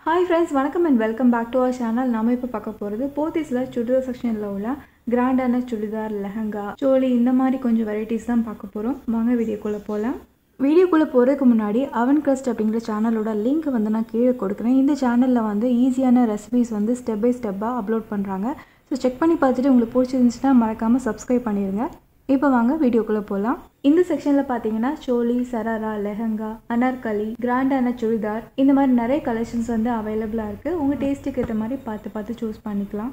hi friends வணக்கம் and welcome back to our channel நம்ம இப்போ பார்க்க போகிறது போத்தீஸில் சுடிதார் செக்ஷனில் உள்ள கிராண்டான சுடிதார் லெஹங்கா சோலி இந்த மாதிரி கொஞ்சம் வெரைட்டிஸ் தான் பார்க்க போகிறோம் வாங்க வீடியோக்குள்ளே போகலாம் வீடியோக்குள்ளே போகிறதுக்கு முன்னாடி அவன் கிரஸ்ட் அப்படிங்கிற சேனலோட லிங்க் வந்து நான் கீழே கொடுக்குறேன் இந்த சேனலில் வந்து ஈஸியான ரெசிபிஸ் வந்து ஸ்டெப் பை ஸ்டெப்பாக அப்லோட் பண்ணுறாங்க ஸோ செக் பண்ணி பார்த்துட்டு உங்களுக்கு பிடிச்சிருந்துச்சுன்னா மறக்காமல் சப்ஸ்கிரைப் பண்ணிடுங்க இப்போ வாங்க வீடியோக்குள்ளே போகலாம் இந்த செக்ஷனில் பார்த்தீங்கன்னா சோலி சராரா லெஹங்கா அனார்கலி கிராண்டான சுடிதார் இந்த மாதிரி நிறைய கலெக்ஷன்ஸ் வந்து அவைலபிளாக இருக்குது உங்கள் டேஸ்ட்டுக்கு ஏற்ற மாதிரி பார்த்து பார்த்து சூஸ் பண்ணிக்கலாம்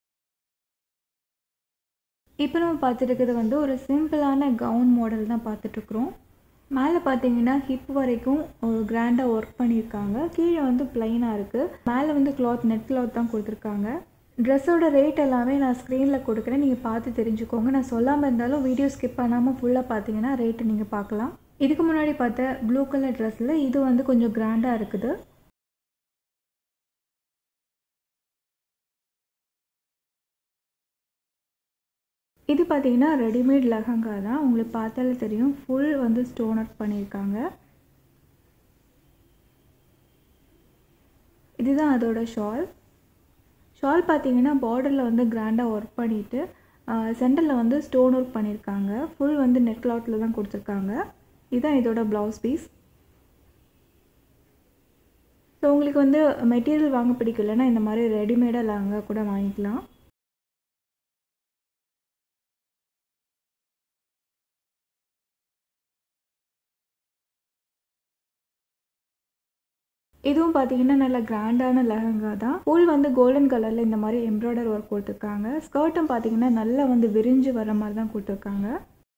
இப்போ நம்ம பார்த்துட்டு இருக்கிறது வந்து ஒரு சிம்பிளான கவுன் மாடல் தான் பார்த்துட்ருக்குறோம் மேலே பார்த்தீங்கன்னா ஹிப் வரைக்கும் ஒரு கிராண்டாக ஒர்க் பண்ணியிருக்காங்க கீழே வந்து பிளைனாக இருக்குது மேலே வந்து கிளாத் நெட் கிளாத் தான் கொடுத்துருக்காங்க ட்ரெஸ்ஸோட ரேட் எல்லாமே நான் ஸ்க்ரீனில் கொடுக்குறேன் நீங்கள் பார்த்து தெரிஞ்சுக்கோங்க நான் சொல்லாமல் இருந்தாலும் வீடியோ ஸ்கிப் பண்ணாமல் ஃபுல்லாக பார்த்தீங்கன்னா ரேட்டு நீங்கள் பார்க்கலாம் இதுக்கு முன்னாடி பார்த்த ப்ளூ கலர் ட்ரெஸ்ஸில் இது வந்து கொஞ்சம் கிராண்டாக இருக்குது இது பார்த்தீங்கன்னா ரெடிமேட் லெஹங்கா தான் உங்களுக்கு பார்த்தாலே தெரியும் ஃபுல் வந்து ஸ்டோன் ஒர்க் பண்ணியிருக்காங்க இதுதான் அதோட ஷால் ஷால் பார்த்தீங்கன்னா பார்டரில் வந்து கிராண்டாக ஒர்க் பண்ணிவிட்டு சென்டரில் வந்து ஸ்டோன் ஒர்க் பண்ணியிருக்காங்க ஃபுல் வந்து நெட் கிளாத்தில் தான் கொடுத்துருக்காங்க இதுதான் இதோட ப்ளவுஸ் பீஸ் ஸோ உங்களுக்கு வந்து மெட்டீரியல் வாங்க பிடிக்கலன்னா இந்த மாதிரி ரெடிமேடாக லெஹங்கா கூட வாங்கிக்கலாம் இதுவும் பார்த்தீங்கன்னா நல்ல கிராண்டான லெஹங்கா தான் ஃபுல் வந்து கோல்டன் கலரில் இந்த மாதிரி எம்ப்ராய்டர் ஒர்க் கொடுத்துருக்காங்க ஸ்கர்ட்டும் பார்த்தீங்கன்னா நல்லா வந்து விரிஞ்சு வர மாதிரி தான் கொடுத்துருக்காங்க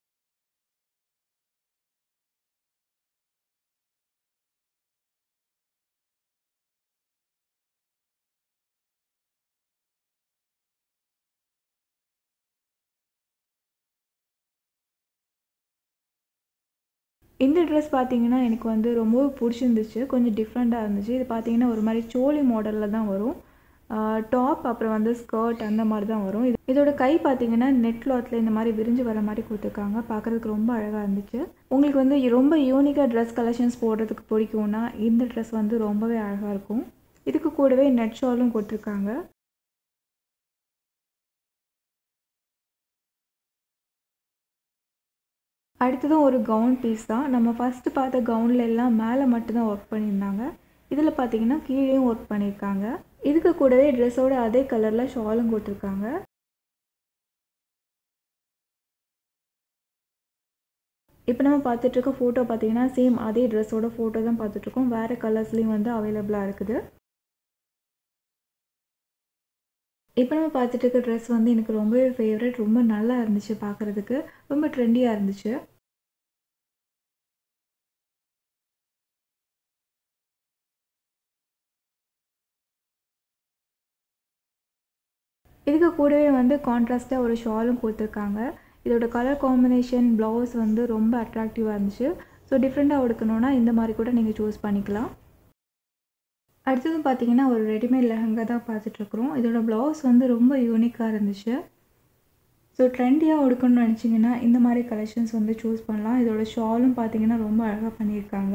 இந்த ட்ரெஸ் பார்த்தீங்கன்னா எனக்கு வந்து ரொம்பவே பிடிச்சிருந்துச்சு கொஞ்சம் டிஃப்ரெண்ட்டாக இருந்துச்சு இது பார்த்தீங்கன்னா ஒரு மாதிரி சோழி மாடலில் தான் வரும் டாப் அப்புறம் வந்து ஸ்கர்ட் அந்த மாதிரி தான் வரும் இது இதோட கை பார்த்தீங்கன்னா நெட் கிளாத்தில் இந்த மாதிரி விரிஞ்சு வர மாதிரி கொடுத்துருக்காங்க பார்க்குறதுக்கு ரொம்ப அழகாக இருந்துச்சு உங்களுக்கு வந்து ரொம்ப யூனிக்காக ட்ரெஸ் கலெக்ஷன்ஸ் போடுறதுக்கு பிடிக்கும்னா இந்த ட்ரெஸ் வந்து ரொம்பவே அழகாக இருக்கும் இதுக்கு கூடவே நெட் ஷாலும் கொடுத்துருக்காங்க அடுத்ததும் ஒரு கவுன் பீஸ் தான் நம்ம ஃபஸ்ட்டு பார்த்த கவுனில் எல்லாம் மேலே மட்டும்தான் ஒர்க் பண்ணியிருந்தாங்க இதில் பார்த்தீங்கன்னா கீழேயும் ஒர்க் பண்ணியிருக்காங்க இதுக்கு கூடவே ட்ரெஸ்ஸோட அதே கலரில் ஷாலும் கொடுத்துருக்காங்க இப்போ நம்ம பார்த்துட்ருக்க ஃபோட்டோ பார்த்தீங்கன்னா சேம் அதே ட்ரெஸ்ஸோட ஃபோட்டோ தான் பார்த்துட்ருக்கோம் வேறு கலர்ஸ்லேயும் வந்து அவைலபிளாக இருக்குது இப்போ நம்ம பார்த்துட்டு இருக்க ட்ரெஸ் வந்து எனக்கு ரொம்பவே ஃபேவரட் ரொம்ப நல்லா இருந்துச்சு பார்க்குறதுக்கு ரொம்ப ட்ரெண்டியாக இருந்துச்சு இதுக்கு கூடவே வந்து கான்ட்ராஸ்ட்டாக ஒரு ஷாலும் கொடுத்துருக்காங்க இதோட கலர் காம்பினேஷன் ப்ளவுஸ் வந்து ரொம்ப அட்ராக்டிவாக இருந்துச்சு ஸோ டிஃப்ரெண்ட்டாக எடுக்கணுன்னா இந்த மாதிரி கூட நீங்கள் சூஸ் பண்ணிக்கலாம் அடுத்தது பார்த்தீங்கன்னா ஒரு ரெடிமேட் லெஹங்கா தான் பார்த்துட்ருக்குறோம் இதோட ப்ளவுஸ் வந்து ரொம்ப யூனிக்காக இருந்துச்சு ஸோ ட்ரெண்டியாக உடுக்கணும்னு நினச்சிங்கன்னா இந்த மாதிரி கலெக்ஷன்ஸ் வந்து சூஸ் பண்ணலாம் இதோட ஷாலும் பார்த்தீங்கன்னா ரொம்ப அழகாக பண்ணியிருக்காங்க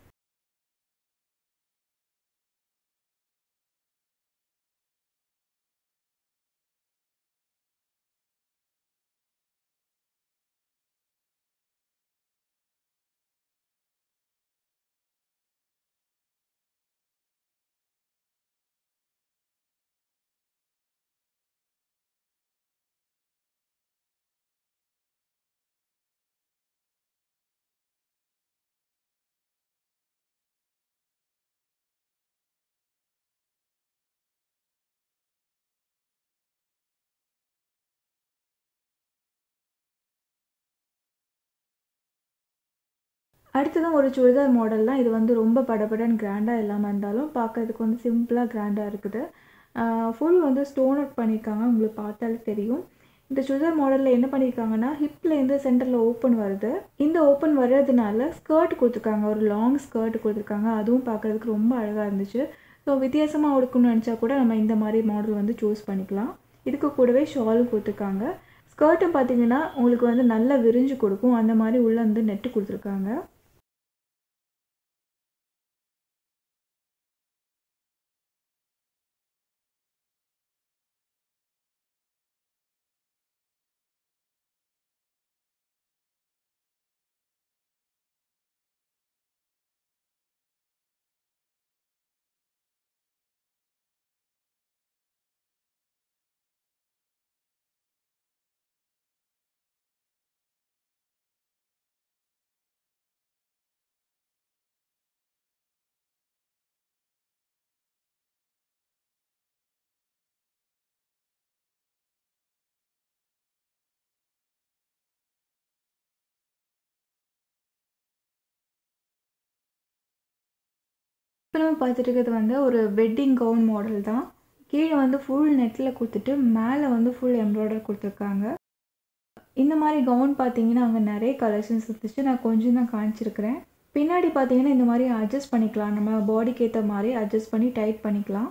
அடுத்ததும் ஒரு சுடிதார் மாடல் தான் இது வந்து ரொம்ப படபடன்னு கிராண்டாக இல்லாமல் இருந்தாலும் பார்க்கறதுக்கு வந்து சிம்பிளாக கிராண்டாக இருக்குது ஃபுல் வந்து ஸ்டோன் ஒர்க் பண்ணியிருக்காங்க உங்களுக்கு பார்த்தாலே தெரியும் இந்த சுடிதார் மாடலில் என்ன பண்ணியிருக்காங்கன்னா ஹிப்லேருந்து சென்டரில் ஓப்பன் வருது இந்த ஓப்பன் வர்றதுனால ஸ்கர்ட் கொடுத்துருக்காங்க ஒரு லாங் ஸ்கர்ட் கொடுத்துருக்காங்க அதுவும் பார்க்குறதுக்கு ரொம்ப அழகாக இருந்துச்சு ஸோ வித்தியாசமாக உடுக்கணும்னு நினச்சா கூட நம்ம இந்த மாதிரி மாடல் வந்து சூஸ் பண்ணிக்கலாம் இதுக்கு கூடவே ஷாலும் கொடுத்துருக்காங்க ஸ்கர்ட்டும் பார்த்தீங்கன்னா உங்களுக்கு வந்து நல்லா விரிஞ்சு கொடுக்கும் அந்த மாதிரி உள்ளே வந்து நெட்டு கொடுத்துருக்காங்க இப்போ நம்ம பார்த்துட்டு இருக்கிறது வந்து ஒரு வெட்டிங் கவுன் மாடல் தான் கீழே வந்து ஃபுல் நெட்டில் கொடுத்துட்டு மேலே வந்து ஃபுல் எம்ப்ராய்டர் கொடுத்துருக்காங்க இந்த மாதிரி கவுன் பார்த்தீங்கன்னா அங்கே நிறைய கலெக்ஷன்ஸ் இருந்துச்சு நான் கொஞ்சம் தான் காமிச்சிருக்கிறேன் பின்னாடி பார்த்தீங்கன்னா இந்த மாதிரி அட்ஜஸ்ட் பண்ணிக்கலாம் நம்ம பாடிக்கு ஏற்ற மாதிரி அட்ஜஸ்ட் பண்ணி டைட் பண்ணிக்கலாம்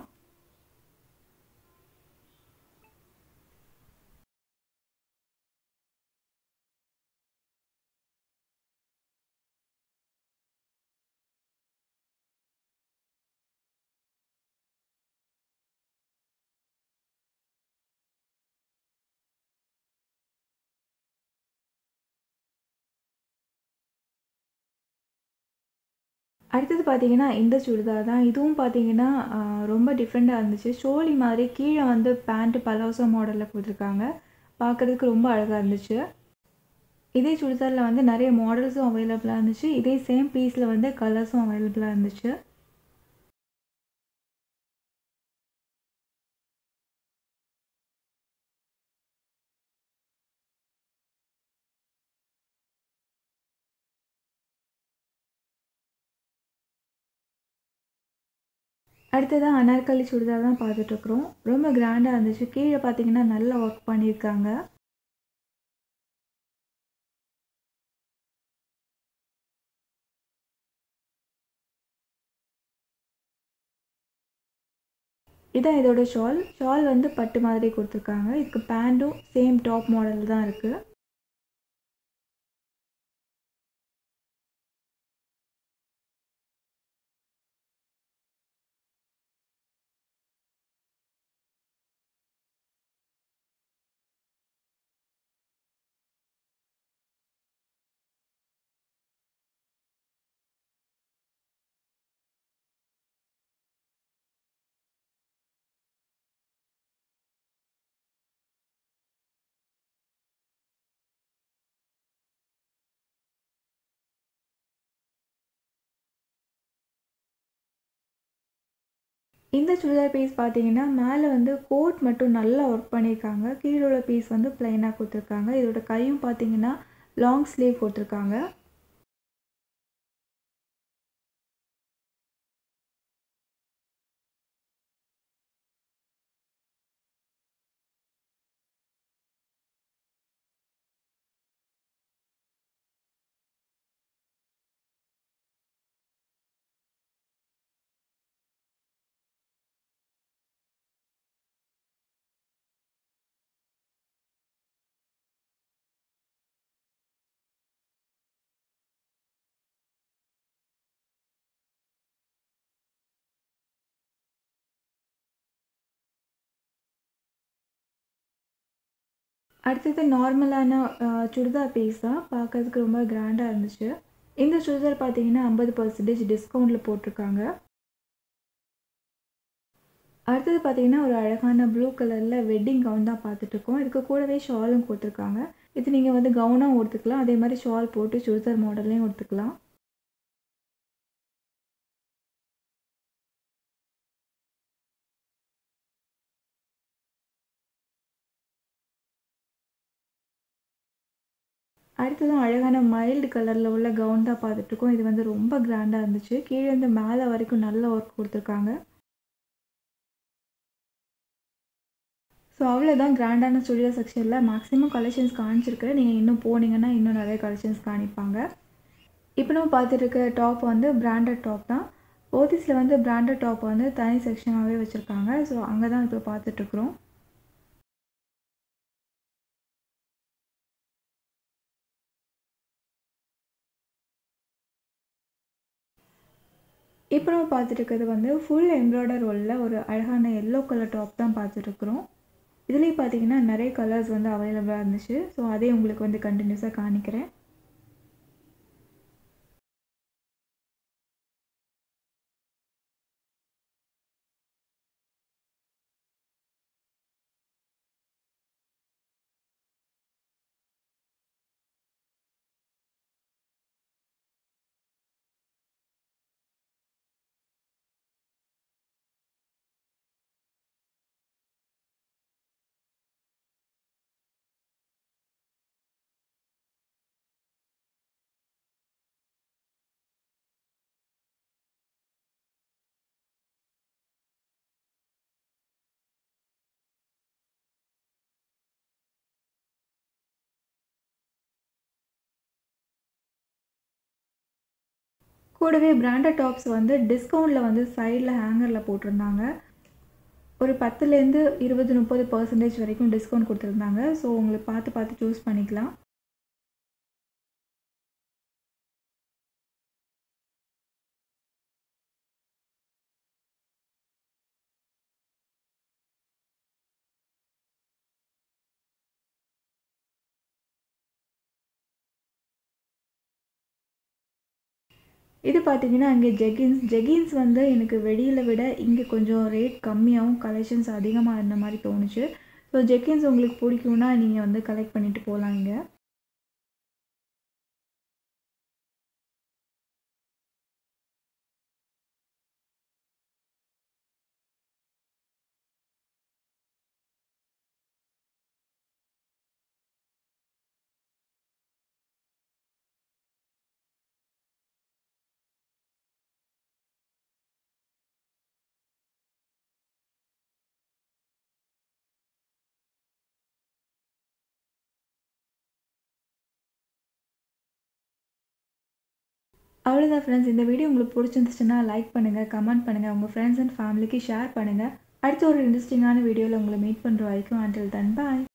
அடுத்தது பார்த்தீங்கன்னா இந்த சுடிதார் தான் இதுவும் பார்த்தீங்கன்னா ரொம்ப டிஃப்ரெண்ட்டாக இருந்துச்சு சோழி மாதிரி கீழே வந்து பேண்ட்டு பலோசோ மாடலில் கொடுத்துருக்காங்க பார்க்குறதுக்கு ரொம்ப அழகாக இருந்துச்சு இதே சுடிதாரில் வந்து நிறைய மாடல்ஸும் அவைலபிளாக இருந்துச்சு இதே சேம் பீஸில் வந்து கலர்ஸும் அவைலபிளாக இருந்துச்சு அடுத்ததாக அனார்கலி சுடிதார் தான் பார்த்துட்ருக்குறோம் ரொம்ப கிராண்டாக இருந்துச்சு கீழே பார்த்தீங்கன்னா நல்லா ஒர்க் பண்ணியிருக்காங்க இதான் இதோட ஷால் ஷால் வந்து பட்டு மாதிரி கொடுத்துருக்காங்க இதுக்கு பேண்ட்டும் சேம் டாப் மாடல் தான் இருக்குது இந்த சுடிதார் பீஸ் பார்த்தீங்கன்னா மேலே வந்து கோட் மட்டும் நல்லா ஒர்க் பண்ணியிருக்காங்க கீழே உள்ள பீஸ் வந்து ப்ளைனாக கொடுத்துருக்காங்க இதோட கையும் பார்த்தீங்கன்னா லாங் ஸ்லீவ் கொடுத்துருக்காங்க அடுத்தது நார்மலான சுடிதார் பீஸ் தான் பார்க்கறதுக்கு ரொம்ப கிராண்டாக இருந்துச்சு இந்த சுடிதார் பார்த்தீங்கன்னா ஐம்பது பர்சன்டேஜ் டிஸ்கவுண்ட்டில் போட்டிருக்காங்க அடுத்தது பார்த்தீங்கன்னா ஒரு அழகான ப்ளூ கலரில் வெட்டிங் கவுன் தான் பார்த்துட்ருக்கோம் இதுக்கு கூடவே ஷாலும் கொடுத்துருக்காங்க இது நீங்கள் வந்து கவுனாக ஒத்துக்கலாம் அதே மாதிரி ஷால் போட்டு சுடிதார் மாடல்லையும் ஒத்துக்கலாம் அடுத்ததும் அழகான மைல்டு கலரில் உள்ள கவுன் தான் பார்த்துட்ருக்கோம் இது வந்து ரொம்ப கிராண்டாக இருந்துச்சு கீழே இருந்து மேலே வரைக்கும் நல்ல ஒர்க் கொடுத்துருக்காங்க ஸோ அவ்வளோதான் கிராண்டான சுடிதார் செக்ஷனில் மேக்ஸிமம் கலெக்ஷன்ஸ் காமிச்சிருக்கிறேன் நீங்கள் இன்னும் போனீங்கன்னா இன்னும் நிறைய கலெக்ஷன்ஸ் காணிப்பாங்க இப்போ நம்ம பார்த்துட்டு இருக்க டாப் வந்து பிராண்டட் டாப் தான் போத்தீஸில் வந்து பிராண்டட் டாப் வந்து தனி செக்ஷனாகவே வச்சுருக்காங்க ஸோ அங்கே தான் இப்போ பார்த்துட்ருக்குறோம் இப்போ நம்ம பார்த்துட்டு இருக்கிறது வந்து ஃபுல் எம்ப்ராய்டர் உள்ள ஒரு அழகான எல்லோ கலர் டாப் தான் பார்த்துட்ருக்குறோம் இதுலேயும் பார்த்தீங்கன்னா நிறைய கலர்ஸ் வந்து அவைலபிளாக இருந்துச்சு ஸோ அதே உங்களுக்கு வந்து கண்டினியூஸாக காணிக்கிறேன் கூடவே பிராண்டட் டாப்ஸ் வந்து டிஸ்கவுண்ட்டில் வந்து சைடில் ஹேங்கரில் போட்டிருந்தாங்க ஒரு பத்துலேருந்து இருபது முப்பது பர்சன்டேஜ் வரைக்கும் டிஸ்கவுண்ட் கொடுத்துருந்தாங்க ஸோ உங்களுக்கு பார்த்து பார்த்து சூஸ் பண்ணிக்கலாம் இது பார்த்தீங்கன்னா இங்கே ஜெகின்ஸ் ஜெகின்ஸ் வந்து எனக்கு வெளியில் விட இங்கே கொஞ்சம் ரேட் கம்மியாகவும் கலெக்ஷன்ஸ் அதிகமாக இருந்த மாதிரி தோணுச்சு ஸோ ஜெகின்ஸ் உங்களுக்கு பிடிக்கும்னா நீங்கள் வந்து கலெக்ட் பண்ணிட்டு போகலாம் இங்கே அவ்வளோதான் ஃப்ரெண்ட்ஸ் இந்த வீடியோ உங்களுக்கு பிடிச்சிருந்துச்சுன்னா லைக் பண்ணுங்கள் கமெண்ட் பண்ணுங்கள் உங்கள் ஃப்ரெண்ட்ஸ் அண்ட் ஃபேமிலிக்கு ஷேர் பண்ணுங்கள் அடுத்த ஒரு இன்ட்ரெஸ்டிங்கான வீடியோவில் உங்களை மீட் பண்ணுற வரைக்கும் அண்டில் தன் பாய்